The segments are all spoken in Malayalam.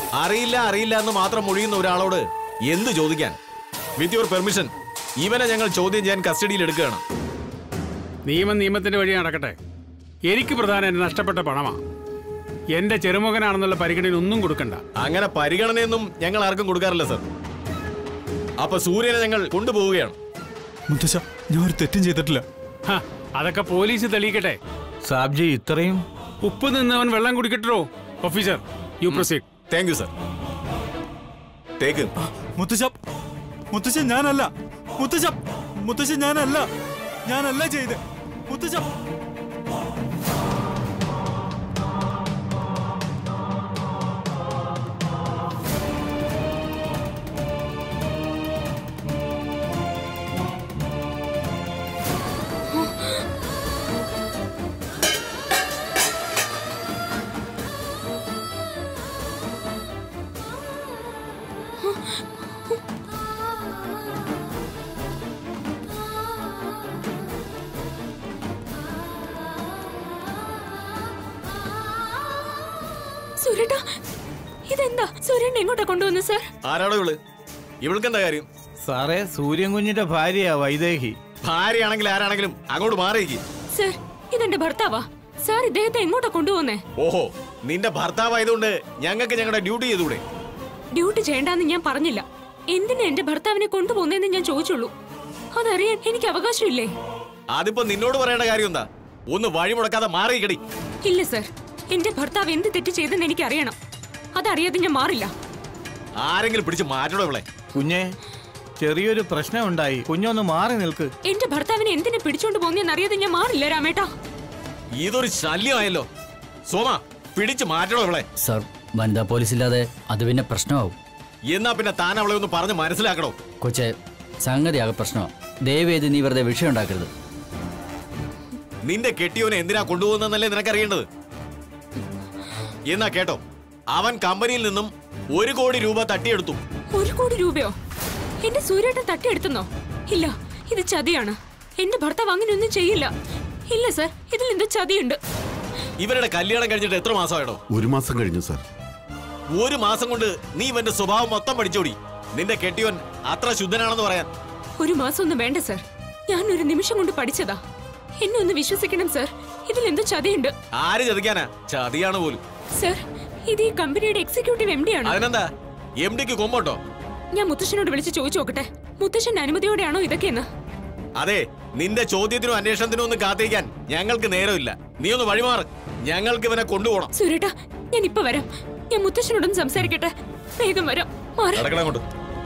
അറിയില്ല അറിയില്ല എന്ന് മാത്രം മൊഴിയുന്ന ഒരാളോട് എന്ത് ചോദിക്കാൻ വിത്ത് യുവർ പെർമിഷൻ ഇവനെ ഞങ്ങൾ ചോദ്യം ചെയ്യാൻ കസ്റ്റഡിയിൽ എടുക്കുകയാണ് നിയമം നിയമത്തിന്റെ വഴി നടക്കട്ടെ എനിക്ക് പ്രധാനം എന്റെ നഷ്ടപ്പെട്ട പണമാ എന്റെ ചെറുമകനാണെന്നുള്ള പരിഗണന ഒന്നും കൊടുക്കണ്ട അങ്ങനെ പരിഗണനയൊന്നും ഞങ്ങൾ ആർക്കും കൊടുക്കാറില്ല സർ അപ്പൊ സൂര്യനെ ഞങ്ങൾ കൊണ്ടുപോവുകയാണ് മുത്തശ്ശ ഞാൻ ഒരു തെറ്റും ചെയ്തിട്ടില്ല ഹ, അതൊക്കെ പോലീസ് തെളിയിക്കട്ടെ സാബ്ജി ഇത്രയും ഉപ്പ് നിന്നവൻ വെള്ളം കുടിക്കട്ടോ officer you proceed thank you sir take മുത്തശ്ശ മുത്തശ്ശ ഞാനല്ല മുത്തശ്ശ മുത്തശ്ശ ഞാനല്ല ഞാനല്ല ചെയ്ത് മുത്തശ്ശ സുരേട്ടാ ഇതെന്താ സുരേണ്ട എങ്ങോട്ടാ കൊണ്ടുവന്നു സാർ ആരാടോ ഇവള് ഇവൾക്ക് എന്താ കാര്യം സാറേ സൂര്യൻ കുഞ്ഞിന്റെ ഭാര്യയാ വൈദേഹി ഭാര്യയാണെങ്കിൽ ആരാണെങ്കിലും അങ്ങോട്ട് മാറിയേക്ക് സാർ ഇതെന്റെ ഭർത്താവാ സാർ ഇദ്ദേഹത്തെ എങ്ങോട്ടാ കൊണ്ടുപോകുന്നേ ഓഹോ നിന്റെ ഭർത്താവായതുകൊണ്ട് ഞങ്ങൾക്ക് ഞങ്ങളുടെ ഡ്യൂട്ടി ചെയ്തൂടെ ഡ്യൂട്ടി ചെയ്യണ്ടെന്ന് ഞാൻ പറഞ്ഞില്ല എന്തിനാ എന്റെ ഭർത്താവിനെ കൊണ്ടുപോകുന്നതെന്ന് ഞാൻ ചോദിച്ചുള്ളൂ അതറിയാൻ എനിക്ക് അവകാശമില്ലേ അതിപ്പോ നിന്നോട് പറയേണ്ട കാര്യം എന്താ ഒന്ന് വഴി മുടക്കാതെ മാറിയിക്കടി ഇല്ല സാർ എന്റെ ഭർത്താവ് എന്ത് തെറ്റ് ചെയ്തെന്ന് എനിക്ക് അറിയണം അതറിയാതെ ഞാൻ മാറില്ല ആരെങ്കിലും പിടിച്ച് മാറ്റണോ ഇവളെ കുഞ്ഞെ ചെറിയൊരു പ്രശ്നം ഉണ്ടായി കുഞ്ഞൊന്ന് മാറി നിൽക്ക് എന്റെ ഭർത്താവിനെ എന്തിനെ പിടിച്ചോണ്ട് പോകുന്നതെന്ന് അറിയാതെ ഞാൻ മാറില്ല രാമേട്ടാ ഇതൊരു ശല്യമായല്ലോ സോമ പിടിച്ച് മാറ്റണോ ഇവളെ സർ വനിതാ പോലീസ് ഇല്ലാതെ അത് പിന്നെ പ്രശ്നമാവും എന്നാ പിന്നെ താൻ അവളെ ഒന്ന് പറഞ്ഞ് മനസ്സിലാക്കണോ കൊച്ചെ സംഗതിയാകെ പ്രശ്നമാവും ദയവേത് നീ വെറുതെ വിഷയം ഉണ്ടാക്കരുത് നിന്റെ കെട്ടിയോനെ എന്തിനാ കൊണ്ടുപോകുന്നല്ലേ നിനക്കറിയേണ്ടത് എന്നാ കേട്ടോ അവൻ കമ്പനിയിൽ നിന്നും ഒരു കോടി രൂപ തട്ടിയെടുത്തു ഒരു കോടി രൂപയോ എന്റെ സൂര്യേട്ടൻ തട്ടിയെടുത്തുന്നോ ഇല്ല ഇത് ചതിയാണ് എന്റെ ഭർത്താവ് അങ്ങനെയൊന്നും ചെയ്യില്ല ഇല്ല സർ ഇതിൽ എന്തോ ചതിയുണ്ട് ഇവരുടെ കല്യാണം കഴിഞ്ഞിട്ട് എത്ര മാസമായിടോ ഒരു മാസം കഴിഞ്ഞു സാർ ഒരു മാസം കൊണ്ട് നീ ഇവന്റെ സ്വഭാവം മൊത്തം പഠിച്ചോടി നിന്റെ കെട്ടിയോൻ അത്ര ശുദ്ധനാണെന്ന് പറയാൻ ഒരു മാസം ഒന്നും വേണ്ട സർ ഞാൻ ഒരു നിമിഷം കൊണ്ട് പഠിച്ചതാ എന്നെ ഒന്ന് വിശ്വസിക്കണം സർ ഇതിൽ എന്തോ ചതിയുണ്ട് ആര് ചതിക്കാനാ ചതിയാണ് പോലും സർ ഇത് ഈ കമ്പനിയുടെ എക്സിക്യൂട്ടീവ് എം ഡി ആണ് അതിനെന്താ എം ഡിക്ക് കൊമ്പോട്ടോ ഞാൻ മുത്തശ്ശനോട് വിളിച്ച് ചോദിച്ചു നോക്കട്ടെ മുത്തശ്ശന്റെ അനുമതിയോടെയാണോ ഇതൊക്കെയെന്ന് അതെ നിന്റെ ചോദ്യത്തിനും അന്വേഷണത്തിനും ഒന്നും കാത്തിരിക്കാൻ ഞങ്ങൾക്ക് നേരമില്ല നീ ഒന്ന് വഴിമാറ് ഞങ്ങൾക്ക് ഇവനെ കൊണ്ടുപോകണം സുരേട്ടാ ഞാൻ ഇപ്പൊ വരാം ഞാൻ മുത്തശ്ശനോടും സംസാരിക്കട്ടെ വേഗം വരാം മാറി നടക്കണം കൊണ്ട്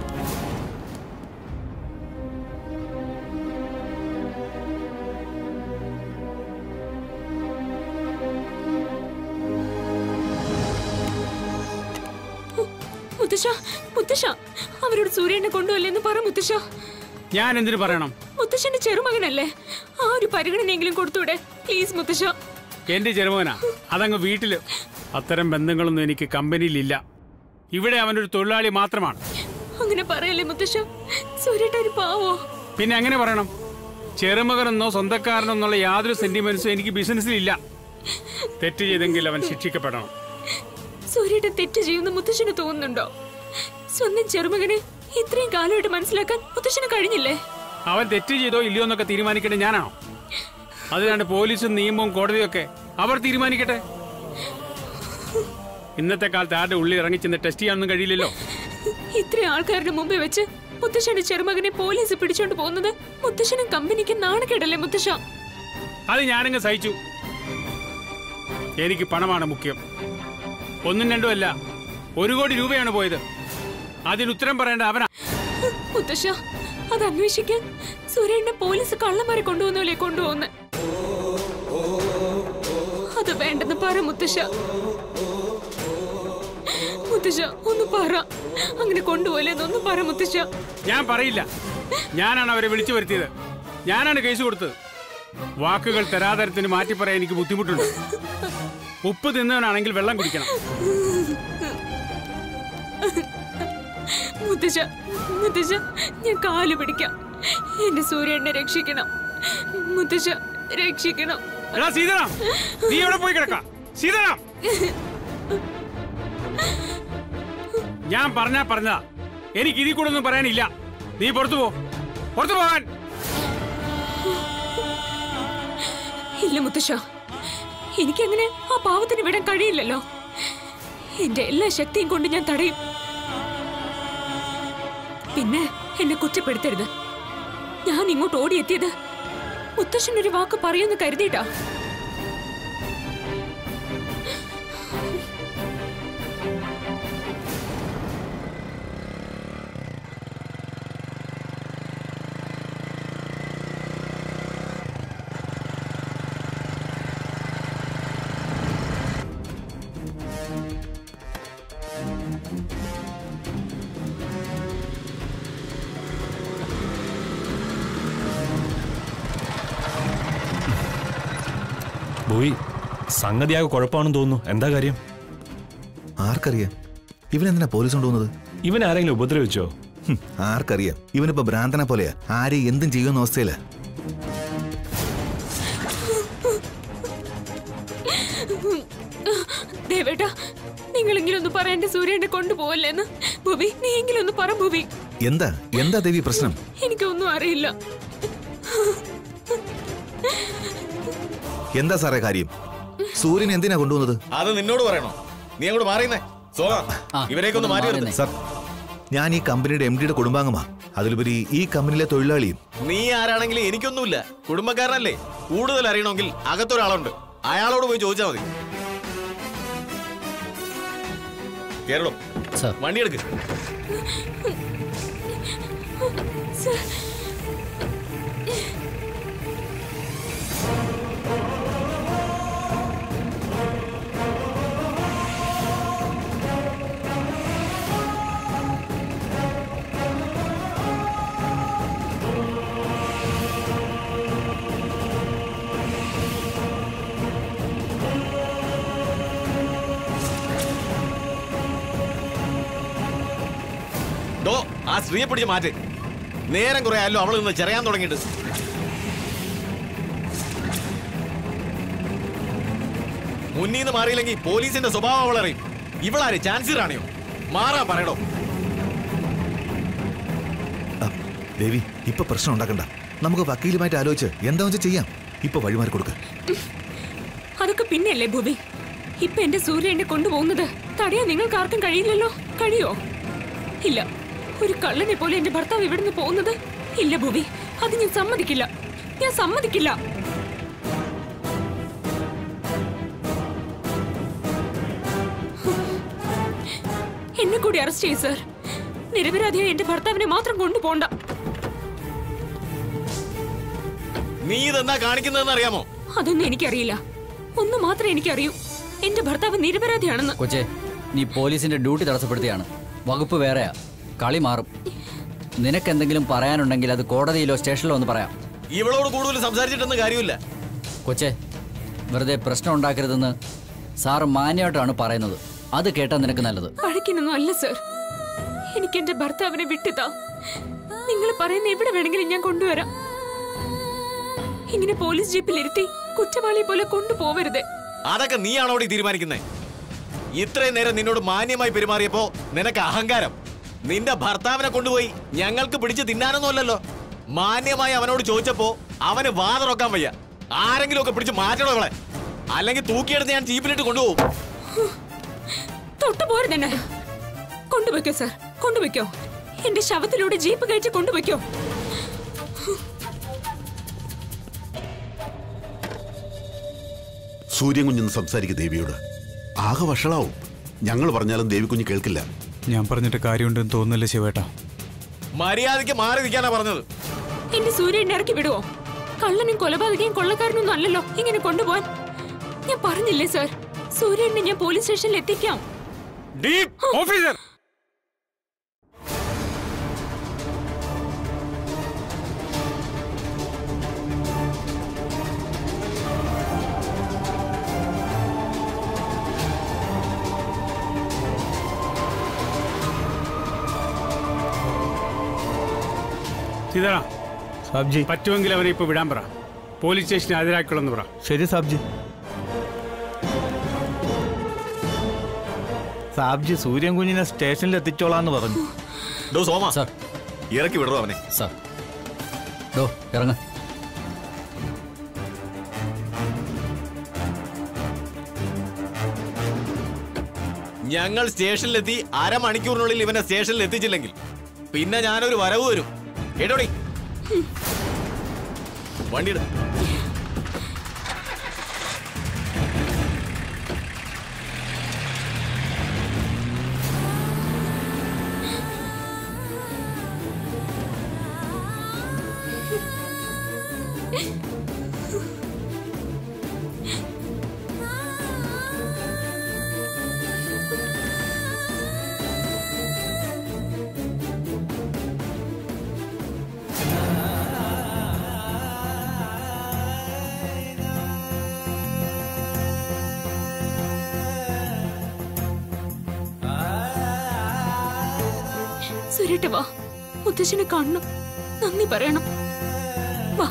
മുത്തശ്ശ മുത്തശ്ശ അവരോട് സൂര്യനെ കൊണ്ടുപോയില്ലെന്ന് പറ മുത്തശ്ശ ഞാൻ എന്തിനു പറയണം മുത്തശ്ശന്റെ ചെറുമകനല്ലേ ആ ഒരു പരിഗണനയെങ്കിലും കൊടുത്തൂടെ പ്ലീസ് മുത്തശ്ശ എന്റെ ചെറുമകനാ അതങ്ങ് വീട്ടില് അത്തരം ബന്ധങ്ങളൊന്നും എനിക്ക് കമ്പനിയിലില്ല ഇവിടെ അവനൊരു തൊഴിലാളി മാത്രമാണ് അങ്ങനെ പറയല്ലേ മുത്തശ്ശ സൂര്യേട്ട ഒരു പാവോ പിന്നെ എങ്ങനെ പറയണം ചെറുമകനെന്നോ സ്വന്തക്കാരനോ എന്നുള്ള യാതൊരു സെന്റിമെന്റ്സും എനിക്ക് ബിസിനസ്സിലില്ല തെറ്റ് ചെയ്തെങ്കിൽ അവൻ ശിക്ഷിക്കപ്പെടണം സൂര്യേട്ട തെറ്റ് ചെയ്യുന്ന മുത്തശ്ശന് തോന്നുന്നുണ്ടോ സ്വന്തം ചെറുമകനെ ഇത്രയും കാലമായിട്ട് മനസ്സിലാക്കാൻ മുത്തശ്ശന് കഴിഞ്ഞില്ലേ അവൻ തെറ്റ് ചെയ്തോ ഇല്ലയോ എന്നൊക്കെ തീരുമാനിക്കേണ്ടത് ഞാനാണോ അതിനാണ് പോലീസും നിയമവും കോടതിയൊക്കെ അവർ തീരുമാനിക്കട്ടെ ഇന്നത്തെ കാലത്ത് ആരുടെ ഉള്ളിൽ ഇറങ്ങിച്ചെന്ന് ടെസ്റ്റ് ചെയ്യാനൊന്നും കഴിയില്ലല്ലോ ഇത്രയും ആൾക്കാരുടെ മുമ്പിൽ വെച്ച് മുത്തശ്ശന്റെ ചെറുമകനെ പോലീസ് പിടിച്ചോണ്ട് പോകുന്നത് മുത്തശ്ശനും കമ്പനിക്ക് നാണക്കേടല്ലേ മുത്തശ്ശ അത് ഞാനങ്ങ് സഹിച്ചു എനിക്ക് പണമാണ് മുഖ്യം ഒന്നും രണ്ടും അല്ല ഒരു കോടി രൂപയാണ് പോയത് അതിന് ഉത്തരം പറയേണ്ട അവനാ മുത്തശ്ശ അത് അന്വേഷിക്കാൻ സുരേഷിനെ പോലീസ് കള്ളന്മാരെ കൊണ്ടുപോകുന്നല്ലേ കൊണ്ടുപോകുന്ന അത് വേണ്ടെന്ന് പറ മുത്തശ്ശ മുത്തശ്ശ ഒന്ന് പറ അങ്ങനെ കൊണ്ടുപോയില്ലെന്ന് ഒന്ന് പറ മുത്തശ്ശ ഞാൻ പറയില്ല ഞാനാണ് അവരെ വിളിച്ചു വരുത്തിയത് ഞാനാണ് കേസ് കൊടുത്തത് വാക്കുകൾ തരാതരത്തിന് മാറ്റി പറയാൻ എനിക്ക് ബുദ്ധിമുട്ടുണ്ട് ഉപ്പ് തിന്നവനാണെങ്കിൽ വെള്ളം കുടിക്കണം മുത്തശ്ശ മുത്തശ്ശ ഞാൻ കാല് പിടിക്കാം എന്റെ സൂര്യനെ രക്ഷിക്കണം മുത്തശ്ശ രക്ഷിക്കണം എടാ സീതാറാം നീ എവിടെ പോയി കിടക്കാം സീതാറാം ഞാൻ പറഞ്ഞാ പറഞ്ഞതാ എനിക്ക് ഇതിൽ കൂടെ ഒന്നും പറയാനില്ല നീ പുറത്തു പോ പുറത്തു പോകാൻ ഇല്ല മുത്തശ്ശ എനിക്കങ്ങനെ ആ പാവത്തിന് വിടാൻ കഴിയില്ലല്ലോ എന്റെ എല്ലാ ശക്തിയും കൊണ്ട് ഞാൻ തടയും പിന്നെ എന്നെ കുറ്റപ്പെടുത്തരുത് ഞാൻ ഇങ്ങോട്ട് ഓടിയെത്തിയത് മുത്തശ്ശൻ ഒരു വാക്ക് പറയുമെന്ന് കരുതിയിട്ടാ ഭൂയി സംഗതിയാകെ കുഴപ്പമാണെന്ന് തോന്നുന്നു എന്താ കാര്യം ആർക്കറിയാം ഇവനെന്തിനാ പോലീസ് കൊണ്ടുപോകുന്നത് ഇവൻ ആരെങ്കിലും ഉപദ്രവിച്ചോ ഹും, ആർക്കറിയാം ഇവനിപ്പോ ഭ്രാന്തനെ പോലെയാ ആരെ എന്തും ചെയ്യുന്ന അവസ്ഥയിലാ ദേവേട്ടാ നിങ്ങളെങ്കിലും ഒന്ന് പറ എന്റെ സൂര്യനെ കൊണ്ടുപോവല്ലേന്ന് ഭൂവി നീ എങ്കിലും ഒന്ന് പറ ഭൂവി എന്താ എന്താ ദേവി പ്രശ്നം എനിക്കൊന്നും അറിയില്ല എന്താ സാറേ കാര്യം സൂര്യൻ എന്തിനാ കൊണ്ടുവന്നത് അത് നിന്നോട് പറയണോ നീ അങ്ങോട്ട് മാറിയുന്നേ സോമ ആ, ഇവരെയൊക്കെ ഒന്ന് മാറി മാറിയെന്നേ. നിർത്ത്. സാർ ഞാൻ ഈ കമ്പനിയുടെ എം ഡിയുടെ കുടുംബാംഗമാ അതിലുപരി ഈ കമ്പനിയിലെ തൊഴിലാളിയും നീ ആരാണെങ്കിലും എനിക്കൊന്നുമില്ല കുടുംബക്കാരനല്ലേ കൂടുതൽ അറിയണമെങ്കിൽ അകത്തൊരാളുണ്ട് അയാളോട് പോയി ചോദിച്ചാൽ മതി കേരളം സർ വണ്ടിയെടുക്ക് ഡോ ആ സ്ത്രീയെ പിടിച്ച് മാറ്റ് നേരം കുറെ ആയല്ലോ അവൾ നിന്ന് ചെറിയാൻ തുടങ്ങിയിട്ട് മുന്നിൽ നിന്ന് മാറിയില്ലെങ്കിൽ പോലീസിന്റെ സ്വഭാവം അവൾ അറിയും ഇവളാര് ചാൻസർ ആണെയോ മാറാ പറയടോ ആ, ദേവി ഇപ്പൊ പ്രശ്നം ഉണ്ടാക്കണ്ട നമുക്ക് വക്കീലുമായിട്ട് ആലോചിച്ച് എന്താ വെച്ചാൽ ചെയ്യാം ഇപ്പൊ വഴിമാറി കൊടുക്ക അതൊക്കെ പിന്നെയല്ലേ ഭൂവി ഇപ്പൊ എന്റെ സൂര്യ എന്നെ കൊണ്ടുപോകുന്നത് തടയാൻ നിങ്ങൾക്ക് ആർക്കും കഴിയില്ലല്ലോ കഴിയോ ഇല്ല ഒരു കള്ളനെ പോലെ എന്റെ ഭർത്താവ് ഇവിടുന്ന് പോകുന്നത് ഇല്ല ഭൂവി അത് ഞാൻ സമ്മതിക്കില്ല ഞാൻ സമ്മതിക്കില്ല എന്നെ കൂടി അറസ്റ്റ് ചെയ്യും സർ നിരപരാധിയായ എന്റെ ഭർത്താവിനെ മാത്രം കൊണ്ടുപോണ്ട നീ ഇതെന്താ കാണിക്കുന്നതെന്ന് അറിയാമോ അതൊന്നും എനിക്കറിയില്ല ഒന്ന് മാത്രമേ എനിക്കറിയൂ എന്റെ ഭർത്താവ് നിരപരാധിയാണെന്ന് കൊച്ചെ നീ പോലീസിന്റെ ഡ്യൂട്ടി തടസ്സപ്പെടുത്തിയാണ് വകുപ്പ് വേറെയാ കളി മാറും നിനക്കെന്തെങ്കിലും പറയാനുണ്ടെങ്കിൽ അത് കോടതിയിലോ സ്റ്റേഷനിലോ ഒന്ന് പറയാം ഇവളോട് കൂടുതൽ സംസാരിച്ചിട്ടൊന്നും കാര്യമില്ല കൊച്ചെ വെറുതെ പ്രശ്നം ഉണ്ടാക്കരുതെന്ന് സാറ് മാന്യമായിട്ടാണ് പറയുന്നത് അത് കേട്ടാ നിനക്ക് നല്ലത് പഴക്കിനൊന്നും അല്ല സർ എനിക്ക് എന്റെ ഭർത്താവിനെ വിട്ടുതാ നിങ്ങൾ പറയുന്ന എവിടെ വേണമെങ്കിലും ഞാൻ കൊണ്ടുവരാം ഇങ്ങനെ പോലീസ് ജീപ്പിൽ ഇരുത്തി കുറ്റവാളി പോലെ കൊണ്ടുപോവരുത് അതൊക്കെ നീയാണോ ഇവിടെ തീരുമാനിക്കുന്നേ ഇത്രയും നേരം നിന്നോട് മാന്യമായി പെരുമാറിയപ്പോ നിനക്ക് അഹങ്കാരം നിന്റെ ഭർത്താവിനെ കൊണ്ടുപോയി ഞങ്ങൾക്ക് പിടിച്ച് തിന്നാനൊന്നുമല്ലല്ലോ മാന്യമായി അവനോട് ചോദിച്ചപ്പോ അവന് വാ തുറക്കാൻ വയ്യ ആരെങ്കിലും ഒക്കെ പിടിച്ച് മാറ്റണോ അവളെ അല്ലെങ്കിൽ തൂക്കിയെടുത്ത് ഞാൻ ജീപ്പിലിട്ട് കൊണ്ടുപോകും തൊട്ടു പോരുത് എന്നെ കൊണ്ടുവയ്ക്കോ സർ കൊണ്ടുവയ്ക്കോ എന്റെ ശവത്തിലൂടെ ജീപ്പ് കഴിച്ച് കൊണ്ടുവയ്ക്കോ സൂര്യൻ കുഞ്ഞെന്ന് സംസാരിക്കും ദേവിയോട് ആകെ വഷളാവും ഞങ്ങൾ പറഞ്ഞാലും ദേവി കുഞ്ഞ് കേൾക്കില്ല ഞാൻ പറഞ്ഞിട്ട് കാര്യമുണ്ടെന്ന് തോന്നുന്നില്ല ശിവേട്ടാ മര്യാദയ്ക്ക് മാറി നിൽക്കാനാ പറഞ്ഞത് എന്റെ സൂര്യനെ ഇറക്കി വിടുവോ കള്ളനും കൊലപാതകയും കൊള്ളക്കാരനൊന്നും അല്ലല്ലോ ഇങ്ങനെ കൊണ്ടുപോവാൻ ഞാൻ പറഞ്ഞില്ലേ സർ സൂര്യനെ ഞാൻ പോലീസ് സ്റ്റേഷനിൽ എത്തിക്കാം ഡീപ് ഓഫീസർ സീതാ സാബ്ജി പറ്റുമെങ്കിൽ അവനെ ഇപ്പൊ വിടാൻ പറ പോലീസ് സ്റ്റേഷനിൽ ഹാജരാക്കിക്കൊള്ളെന്ന് പറ ശരി സാബ്ജി സാബ്ജി സൂര്യൻ കുഞ്ഞിനെ സ്റ്റേഷനിൽ എത്തിച്ചോളാന്ന് പറഞ്ഞു ഡോ സോമ സാർ ഇറക്കി വിടറോ അവനെ സാർ ഡോ ഇറങ്ങ ഞങ്ങൾ സ്റ്റേഷനിലെത്തി അരമണിക്കൂറിനുള്ളിൽ ഇവനെ സ്റ്റേഷനിൽ എത്തിച്ചില്ലെങ്കിൽ പിന്നെ ഞാനൊരു വരവ് വരും കേട്ടോടി വണ്ടിയുടെ സുരേട്ട വാ മുത്തശ്ശനെ കാണണം നന്ദി പറയണം വാ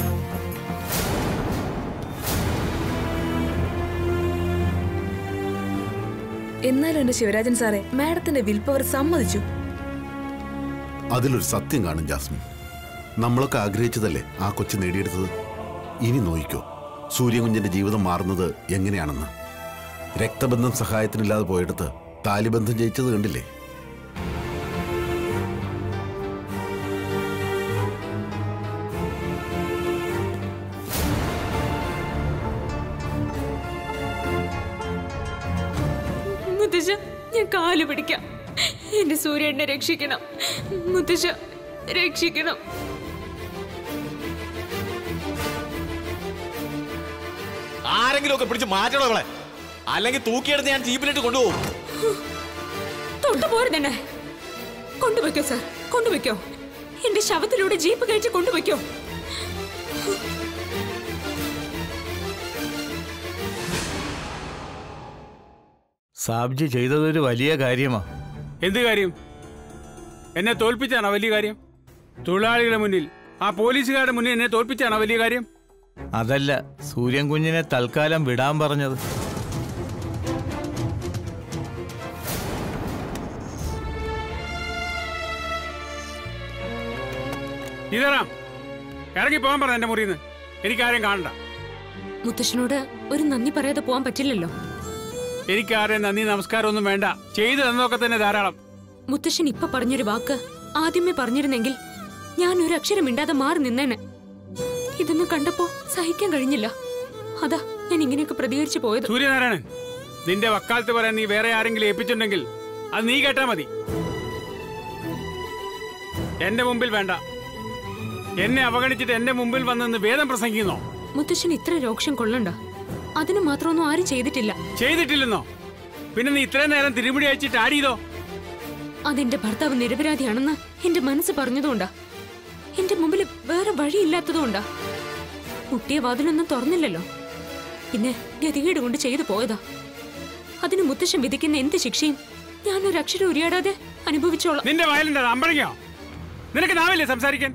എന്നാലും എന്റെ ശിവരാജൻ സാറേ മാഡത്തിന്റെ വിൽ പവർ സമ്മതിച്ചു അതിലൊരു സത്യം കാണും ജാസ്മിൻ നമ്മളൊക്കെ ആഗ്രഹിച്ചതല്ലേ ആ കൊച്ചു നേടിയെടുത്തത് ഇനി നോയിക്കോ സൂര്യകുഞ്ഞിന്റെ ജീവിതം മാറുന്നത് എങ്ങനെയാണെന്ന് രക്തബന്ധം സഹായത്തിനില്ലാതെ പോയെടുത്ത് താലിബന്ധം ജയിച്ചത് കണ്ടില്ലേ മുത്തശ്ശ ഞാൻ കാല് പിടിക്കാം എന്റെ സൂര്യനെ രക്ഷിക്കണം മുത്തശ്ശ രക്ഷിക്കണം ആരെങ്കിലും ഒക്കെ പിടിച്ച് മാറ്റണോ അവളെ അല്ലെങ്കിൽ തൂക്കിയെടുത്ത് ഞാൻ ജീപ്പിലിട്ട് കൊണ്ടുപോകും തൊട്ടു പോരുന്നെ കൊണ്ടുവയ്ക്കോ സാർ കൊണ്ടുവയ്ക്കോ എന്റെ ശവത്തിലൂടെ ജീപ്പ് കഴിച്ച് കൊണ്ടുവയ്ക്കോ സാബ്ജി ചെയ്തതൊരു വലിയ കാര്യമാ എന്ത് കാര്യം എന്നെ തോൽപ്പിച്ചാണോ വലിയ കാര്യം തൊഴിലാളികളുടെ മുന്നിൽ ആ പോലീസുകാരുടെ മുന്നിൽ എന്നെ തോൽപ്പിച്ചാണോ വലിയ കാര്യം അതല്ല സൂര്യൻ കുഞ്ഞിനെ തൽക്കാലം വിടാൻ പറഞ്ഞത് ഇതറാം ഇറങ്ങി പോകാൻ പറഞ്ഞ എന്റെ മുറിയിൽ നിന്ന് എനിക്കാരെയും കാണണ്ട മുത്തശ്ശനോട് ഒരു നന്ദി പറയാതെ പോവാൻ പറ്റില്ലല്ലോ എനിക്കാരെയും നന്ദി നമസ്കാരം ഒന്നും വേണ്ട ചെയ്തു തന്നൊക്കെ തന്നെ ധാരാളം മുത്തശ്ശൻ ഇപ്പൊ പറഞ്ഞൊരു വാക്ക് ആദ്യമേ പറഞ്ഞിരുന്നെങ്കിൽ ഞാൻ ഒരു അക്ഷരം മിണ്ടാതെ മാറി നിന്നേനെ ഇതൊന്നും കണ്ടപ്പോ സഹിക്കാൻ കഴിഞ്ഞില്ല അതാ ഞാൻ ഇങ്ങനെയൊക്കെ പ്രതികരിച്ചു പോയത് സൂര്യനാരായണൻ നിന്റെ വക്കാലത്ത് പറയാൻ നീ വേറെ ആരെങ്കിലും ഏൽപ്പിച്ചിട്ടുണ്ടെങ്കിൽ അത് നീ കേട്ടാ മതി എന്റെ മുമ്പിൽ വേണ്ട എന്നെ അവഗണിച്ചിട്ട് എന്റെ മുമ്പിൽ വന്നെന്ന് വേദം പ്രസംഗിക്കുന്നോ മുത്തശ്ശൻ ഇത്ര രോക്ഷം കൊള്ളണ്ട അതിന് മാത്രമൊന്നും ആരും ചെയ്തിട്ടില്ല ചെയ്തിട്ടില്ലെന്നോ പിന്നെ നീ ഇത്രയും നേരം തിരുമുടി അയച്ചിട്ട് ആഡ് ചെയ്തോ അതെന്റെ ഭർത്താവ് നിരപരാധിയാണെന്ന് എന്റെ മനസ്സ് പറഞ്ഞതുകൊണ്ടാ എന്റെ മുമ്പിൽ വേറെ വഴിയില്ലാത്തതുകൊണ്ടാ മുട്ടിയ വാതിലൊന്നും തുറന്നില്ലല്ലോ പിന്നെ ഗതികേട് കൊണ്ട് ചെയ്തു പോയതാ അതിന് മുത്തശ്ശൻ വിധിക്കുന്ന എന്ത് ശിക്ഷയും ഞാൻ ഒരു അക്ഷരം ഉരിയാടാതെ അനുഭവിച്ചോളാം നിന്റെ വയലിന്റെ അമ്പഴങ്ങോ നിനക്ക് നാവില്ലേ സംസാരിക്കാൻ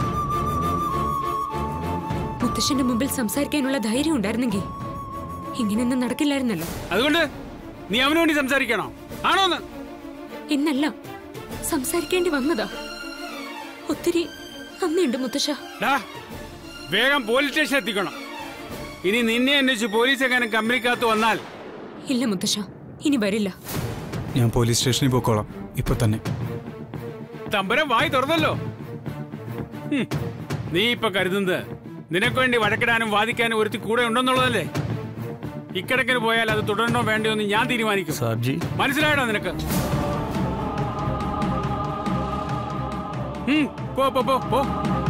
മുത്തശ്ശന്റെ മുമ്പിൽ സംസാരിക്കാനുള്ള ധൈര്യം ഉണ്ടായിരുന്നെങ്കിൽ ഇങ്ങനെയൊന്നും നടക്കില്ലായിരുന്നല്ലോ അതുകൊണ്ട് നീ അവന് വേണ്ടി സംസാരിക്കണോ ആണോന്ന് എന്നല്ല സംസാരിക്കേണ്ടി വന്നതാ ഒത്തിരി നന്ദിയുണ്ട് മുത്തശ്ശ ഡാ വേഗം പോലീസ് സ്റ്റേഷൻ എത്തിക്കണം ഇനി നിന്നെ അന്വേഷിച്ച് പോലീസ് എങ്ങനെ കമ്പനിക്കകത്ത് വന്നാൽ ഇല്ല മുത്തശ്ശ ഇനി വരില്ല ഞാൻ പോലീസ് സ്റ്റേഷനിൽ പോയിക്കോളാം ഇപ്പൊ തന്നെ തമ്പരം വായി തുറന്നല്ലോ ഹും, നീ ഇപ്പൊ കരുതുന്നത് നിനക്ക് വേണ്ടി വഴക്കിടാനും വാദിക്കാനും ഒരുത്തി കൂടെ ഉണ്ടെന്നുള്ളതല്ലേ ഇക്കിടക്കിന് പോയാൽ അത് തുടരണോ വേണ്ടയോ എന്ന് ഞാൻ തീരുമാനിക്കും സാബ്ജി മനസ്സിലായടോ നിനക്ക് ഉം, പോ പോ പോ പോ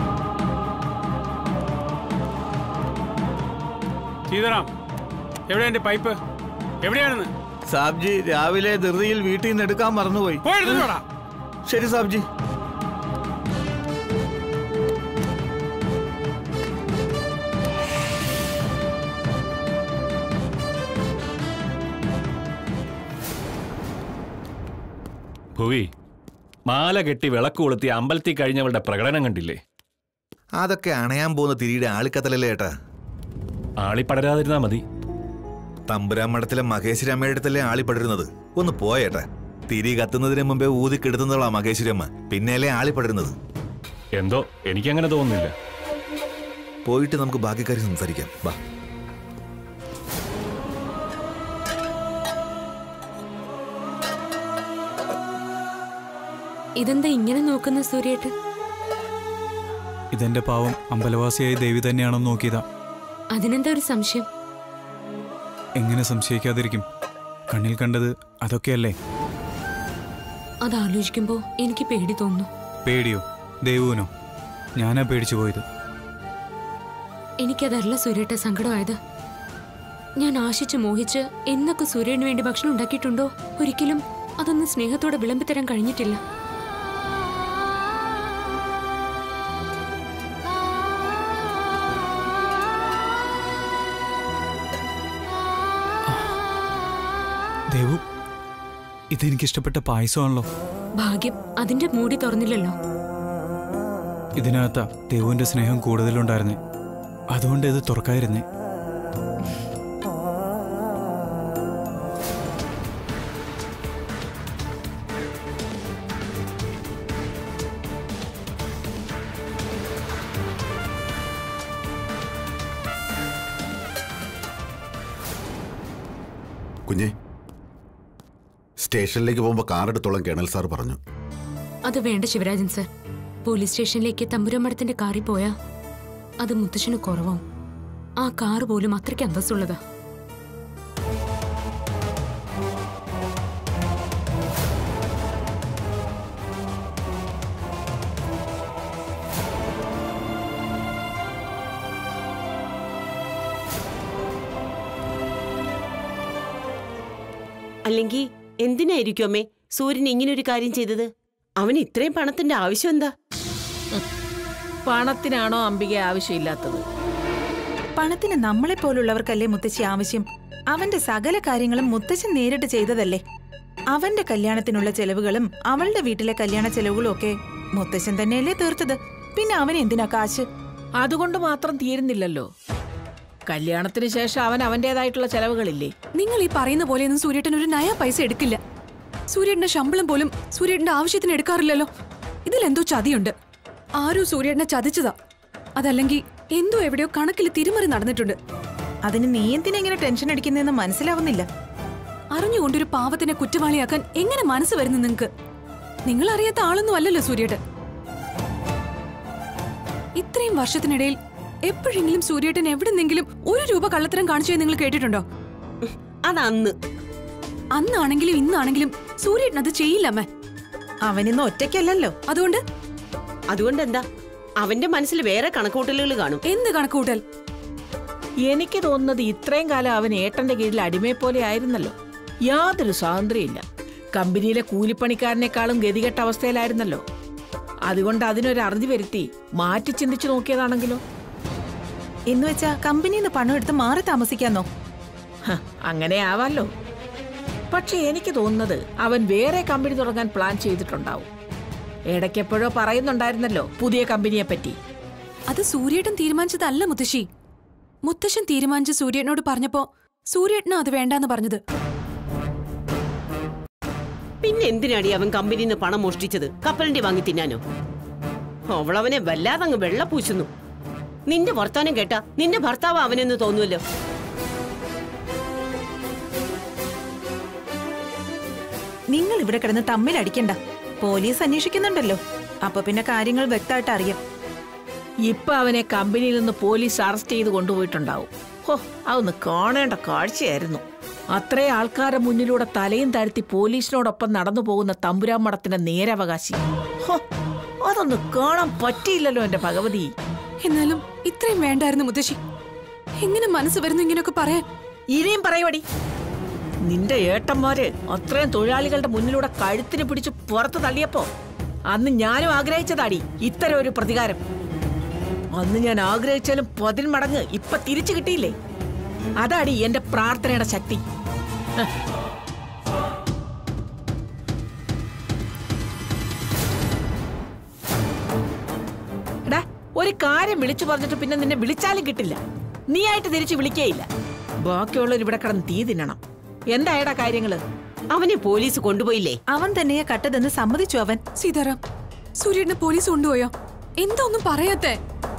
സീതാറാം എവിടെയാ എന്റെ പൈപ്പ് എവിടെയാണെന്ന് സാബ്ജി രാവിലെ ധൃതിയിൽ വീട്ടിൽ നിന്ന് എടുക്കാൻ മറന്നുപോയി പോയെടുത്തോടാ ശരി സാബ്ജി ഭുവി മാല കെട്ടി വിളക്ക് കൊളുത്തി അമ്പലത്തിൽ കഴിഞ്ഞവളുടെ പ്രകടനം കണ്ടില്ലേ അതൊക്കെ അണയാൻ പോകുന്ന തിരിയുടെ ആളിക്കത്തലല്ലേ ഏട്ടാ ആളി പടരാതിരുന്നാ മതി തമ്പുരാൻ മഠത്തിലെ മഹേശ്വരമ്മയുടെ അടുത്തല്ലേ ആളി പടരുന്നത് ഒന്ന് പോയേട്ടെ തിരി കത്തുന്നതിന് മുമ്പേ ഊതി കെടുത്തുന്നതാ മകേശ്വരമ്മ പിന്നെയല്ലേ ആളിപ്പടരുന്നത് എന്തോ എനിക്കങ്ങനെ തോന്നുന്നില്ല പോയിട്ട് നമുക്ക് ബാക്കി കാര്യം സംസാരിക്കാം ബാ ഇതെന്താ ഇങ്ങനെ നോക്കുന്ന സൂര്യേട്ട് ഇതെന്റെ പാവം അമ്പലവാസിയായ ദേവി തന്നെയാണെന്ന് നോക്കിയതാ അതിനെന്താ ഒരു സംശയം എങ്ങനെ സംശയിക്കാതിരിക്കും കണ്ണിൽ കണ്ടത് അതൊക്കെയല്ലേ അത് ആലോചിക്കുമ്പോ എനിക്ക് പേടി തോന്നുന്നു പേടിയോ ദേവുവിനോ ഞാനാ പേടിച്ചു പോയത് എനിക്കതല്ല സൂര്യേട്ട സങ്കടമായത് ഞാൻ ആശിച്ച് മോഹിച്ച് എന്നൊക്കെ സൂര്യന് വേണ്ടി ഭക്ഷണം ഉണ്ടാക്കിയിട്ടുണ്ടോ ഒരിക്കലും അതൊന്ന് സ്നേഹത്തോടെ വിളമ്പിത്തരാൻ കഴിഞ്ഞിട്ടില്ല ദേവു ഇതെനിക്കിഷ്ടപ്പെട്ട പായസമാണല്ലോ ഭാഗ്യം അതിന്റെ മൂടി തുറന്നില്ലല്ലോ ഇതിനകത്താ ദേവുവിന്റെ സ്നേഹം കൂടുതലുണ്ടായിരുന്നേ അതുകൊണ്ട് ഇത് തുറക്കായിരുന്നേ കുഞ്ഞെ സ്റ്റേഷനിലേക്ക് പോകുമ്പോൾ കാർ എടുത്തോളം കേണൽ സാർ പറഞ്ഞു അത് വേണ്ട ശിവരാജൻ സർ പോലീസ് സ്റ്റേഷനിലേക്ക് തമ്പുരമഠത്തിന്റെ കാറിൽ പോയാ അത് മുത്തശ്ശന് കുറവാവും ആ കാറ് പോലും അത്രയ്ക്ക് അന്തസ്സുള്ളതാ അല്ലെങ്കിൽ എന്തിനായിരിക്കും അമ്മേ സൂര്യൻ ഇങ്ങനൊരു കാര്യം ചെയ്തത് അവന് ഇത്രയും പണത്തിന്റെ ആവശ്യം എന്താ പണത്തിനാണോ അംബിക ആവശ്യമില്ലാത്തത് പണത്തിന് നമ്മളെ പോലുള്ളവർക്കല്ലേ മുത്തശ്ശി ആവശ്യം അവന്റെ സകല കാര്യങ്ങളും മുത്തശ്ശൻ നേരിട്ട് ചെയ്തതല്ലേ അവന്റെ കല്യാണത്തിനുള്ള ചെലവുകളും അവളുടെ വീട്ടിലെ കല്യാണ ചെലവുകളും ഒക്കെ മുത്തശ്ശൻ തന്നെയല്ലേ തീർത്തത് പിന്നെ അവൻ എന്തിനാ കാശ് അതുകൊണ്ട് മാത്രം തീരുന്നില്ലല്ലോ കല്യാണത്തിന് ശേഷം അവൻ അവന്റേതായിട്ടുള്ള ചെലവുകളില്ലേ നിങ്ങൾ ഈ പറയുന്ന പോലെയൊന്നും സൂര്യേട്ടൻ ഒരു നയ പൈസ എടുക്കില്ല സൂര്യേട്ടന്റെ ശമ്പളം പോലും സൂര്യേട്ടന്റെ ആവശ്യത്തിന് എടുക്കാറില്ലല്ലോ ഇതിലെന്തോ ചതിയുണ്ട് ആരോ സൂര്യേട്ടനെ ചതിച്ചതാ അതല്ലെങ്കിൽ എന്തോ എവിടെയോ കണക്കിൽ തിരിമറി നടന്നിട്ടുണ്ട് അതിന് നീ എന്തിനാ ഇങ്ങനെ ടെൻഷൻ അടിക്കുന്നതെന്ന് മനസ്സിലാവുന്നില്ല അറിഞ്ഞുകൊണ്ടൊരു പാവത്തിനെ കുറ്റവാളിയാക്കാൻ എങ്ങനെ മനസ്സ് വരുന്നു നിങ്ങക്ക് നിങ്ങൾ അറിയാത്ത ആളൊന്നും അല്ലല്ലോ സൂര്യേട്ടൻ ഇത്രയും വർഷത്തിനിടയിൽ എപ്പോഴെങ്കിലും സൂര്യേട്ടൻ എവിടെന്നെങ്കിലും ഒരു രൂപ കള്ളത്തരം കാണിച്ചത് നിങ്ങൾ കേട്ടിട്ടുണ്ടോ അതന്ന് അന്നാണെങ്കിലും ഇന്നാണെങ്കിലും സൂര്യേട്ടൻ അത് ചെയ്യില്ല അമ്മ അവനിന്ന് ഒറ്റയ്ക്കല്ലല്ലോ അതുകൊണ്ട് അതുകൊണ്ട് എന്താ അവന്റെ മനസ്സിൽ വേറെ കണക്കൂട്ടലുകൾ കാണും എന്ത് കണക്കൂട്ടൽ എനിക്ക് തോന്നുന്നത് ഇത്രയും കാലം അവൻ ഏട്ടന്റെ കീഴിൽ അടിമയെ പോലെ ആയിരുന്നല്ലോ യാതൊരു സ്വാതന്ത്ര്യമില്ല കമ്പനിയിലെ കൂലിപ്പണിക്കാരനേക്കാളും ഗതികെട്ട അവസ്ഥയിലായിരുന്നല്ലോ അതുകൊണ്ട് അതിനൊരു അറുതി വരുത്തി മാറ്റി ചിന്തിച്ചു നോക്കിയതാണെങ്കിലോ എന്ന് വെച്ചാ കമ്പനിയിൽ നിന്ന് പണം എടുത്ത് മാറി താമസിക്കാന്നോ ഹ, അങ്ങനെ ആവാലോ പക്ഷെ എനിക്ക് തോന്നുന്നത് അവൻ വേറെ കമ്പനി തുടങ്ങാൻ പ്ലാൻ ചെയ്തിട്ടുണ്ടാവും ഇടയ്ക്കെപ്പോഴോ പറയുന്നുണ്ടായിരുന്നല്ലോ പുതിയ കമ്പനിയെ പറ്റി അത് സൂര്യേട്ടൻ തീരുമാനിച്ചതല്ല മുത്തശ്ശി മുത്തശ്ശൻ തീരുമാനിച്ച് സൂര്യേട്ടനോട് പറഞ്ഞപ്പോ സൂര്യേട്ടനാ അത് വേണ്ടാന്ന് പറഞ്ഞത് പിന്നെ എന്തിനാടി അവൻ കമ്പനിയിൽ നിന്ന് പണം മോഷ്ടിച്ചത് കപ്പലിന്റെ വാങ്ങി തിന്നാനോ അവളവനെ വല്ലാതെ അങ്ങ് വെള്ള പൂശുന്നു നിന്റെ വർത്താനം കേട്ടാ നിന്റെ ഭർത്താവ് അവനെന്ന് തോന്നുമല്ലോ നിങ്ങൾ ഇവിടെ കിടന്ന് തമ്മിൽ അടിക്കണ്ട പോലീസ് അന്വേഷിക്കുന്നുണ്ടല്ലോ അപ്പൊ പിന്നെ കാര്യങ്ങൾ വ്യക്തമായിട്ട് അറിയാം ഇപ്പൊ അവനെ കമ്പനിയിൽ നിന്ന് പോലീസ് അറസ്റ്റ് ചെയ്ത് കൊണ്ടുപോയിട്ടുണ്ടാവും ഹോ അതൊന്ന് കാണേണ്ട കാഴ്ചയായിരുന്നു അത്രേ ആൾക്കാരുടെ മുന്നിലൂടെ തലയും താഴ്ത്തി പോലീസിനോടൊപ്പം നടന്നു പോകുന്ന തമ്പുരാൻ മഠത്തിന്റെ നേരവകാശി ഹോ അതൊന്ന് കാണാൻ പറ്റിയില്ലല്ലോ എന്റെ ഭഗവതി എന്നാലും ഇത്രയും വേണ്ടായിരുന്നു മുത്തശ്ശി എങ്ങനെ മനസ്സ് വരുന്നു ഇങ്ങനെയൊക്കെ പറയാൻ ഇനിയും പറയവടി നിന്റെ ഏട്ടന്മാര് അത്രയും തൊഴിലാളികളുടെ മുന്നിലൂടെ കഴുത്തിന് പിടിച്ച് പുറത്ത് തള്ളിയപ്പോ അന്ന് ഞാനും ആഗ്രഹിച്ചതാടി ഇത്തരം ഒരു പ്രതികാരം അന്ന് ഞാൻ ആഗ്രഹിച്ചാലും പതിന്മടങ്ങ് ഇപ്പൊ തിരിച്ചു കിട്ടിയില്ലേ അതാടി എന്റെ പ്രാർത്ഥനയുടെ ശക്തി ഹ്. എടാ ഒരു കാര്യം വിളിച്ചു പറഞ്ഞിട്ട് പിന്നെ നിന്നെ വിളിച്ചാലും കിട്ടില്ല നീ ആയിട്ട് തിരിച്ചു വിളിക്കേയില്ല ബാക്കിയുള്ളവർ ഇവിടെ കിടന്ന് തീ തിന്നണം എന്തായടാ കാര്യങ്ങള് അവനെ പോലീസ് കൊണ്ടുപോയില്ലേ അവൻ തന്നെയാ കട്ടതെന്ന് സമ്മതിച്ചു അവൻ സീതാറാം സൂര്യേട്ടനെ പോലീസ് കൊണ്ടുപോയോ എന്താ ഒന്നും പറയാത്തെ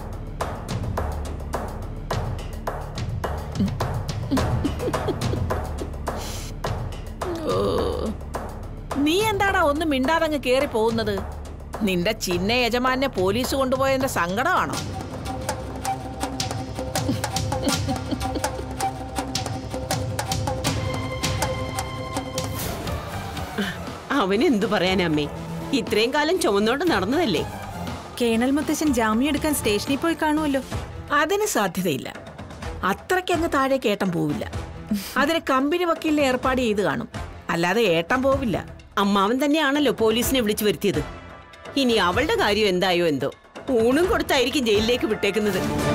ഓ, നീ എന്താടാ ഒന്നും മിണ്ടാതങ്ങ് കേറി പോകുന്നത് നിന്റെ ചിന്ന യജമാനെ പോലീസ് കൊണ്ടുപോയതിന്റെ സങ്കടമാണോ അവനെന്തു പറയാനമ്മേ ഇത്രയും കാലം ചുമന്നോണ്ട് നടന്നതല്ലേ കേണൽ മുത്തശ്ശൻ ജാമ്യം എടുക്കാൻ സ്റ്റേഷനിൽ പോയി കാണുമല്ലോ അതിന് സാധ്യതയില്ല അത്രയ്ക്കങ്ങ് താഴേക്ക് ഏട്ടൻ പോവില്ല അതിന് കമ്പനി വക്കീലിനെ ഏർപ്പാട് ചെയ്ത് കാണും അല്ലാതെ ഏട്ടൻ പോവില്ല അമ്മാവൻ തന്നെയാണല്ലോ പോലീസിനെ വിളിച്ചു വരുത്തിയത് ഇനി അവളുടെ കാര്യം എന്തായോ എന്തോ ഊണും കൊടുത്തായിരിക്കും ജയിലിലേക്ക് വിട്ടേക്കുന്നത്